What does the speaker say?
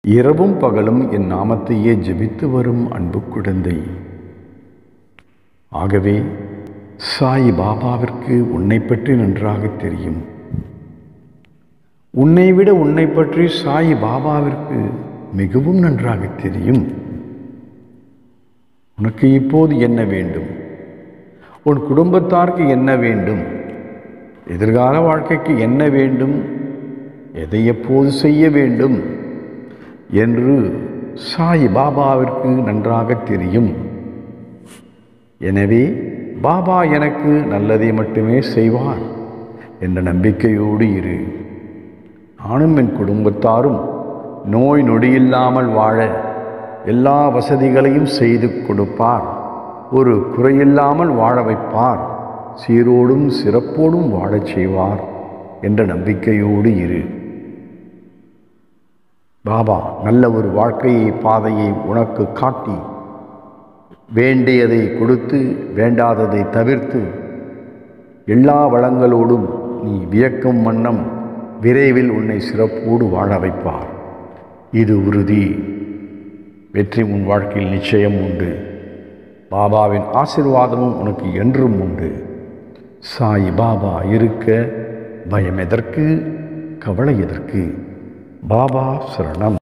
இரவும் பகலும் என் நாமத்தையே ஜெபித்து வரும் அன்பு குழந்தை ஆகவே சாய் பாபாவிற்கு உன்னை பற்றி நன்றாக தெரியும் உன்னை விட உன்னை பற்றி சாய் பாபாவிற்கு மிகவும் நன்றாக தெரியும் உனக்கு இப்போது என்ன வேண்டும் உன் குடும்பத்தாருக்கு என்ன வேண்டும் எதிர்கால வாழ்க்கைக்கு என்ன வேண்டும் எதை எப்போது செய்ய வேண்டும் என்று சாய் பாபாவிற்கு நன்றாக தெரியும் எனவே பாபா எனக்கு நல்லதை மட்டுமே செய்வார் என்ற நம்பிக்கையோடு இரு நானும் என் குடும்பத்தாரும் நோய் நொடியில்லாமல் வாழ எல்லா வசதிகளையும் செய்து கொடுப்பார் ஒரு குறையில்லாமல் வாழ வைப்பார் சீரோடும் சிறப்போடும் வாழச் செய்வார் என்ற நம்பிக்கையோடு இரு பாபா நல்ல ஒரு வாழ்க்கையை பாதையை உனக்கு காட்டி வேண்டியதை கொடுத்து வேண்டாததை தவிர்த்து எல்லா வளங்களோடும் நீ வியக்கும் வண்ணம் விரைவில் உன்னை சிறப்போடு வாழ வைப்பார் இது உறுதி வெற்றி உன் வாழ்க்கையில் நிச்சயம் உண்டு பாபாவின் ஆசிர்வாதமும் உனக்கு என்றும் உண்டு சாய் பாபா இருக்க பயம் எதற்கு கவலை எதற்கு பாபா சரணம்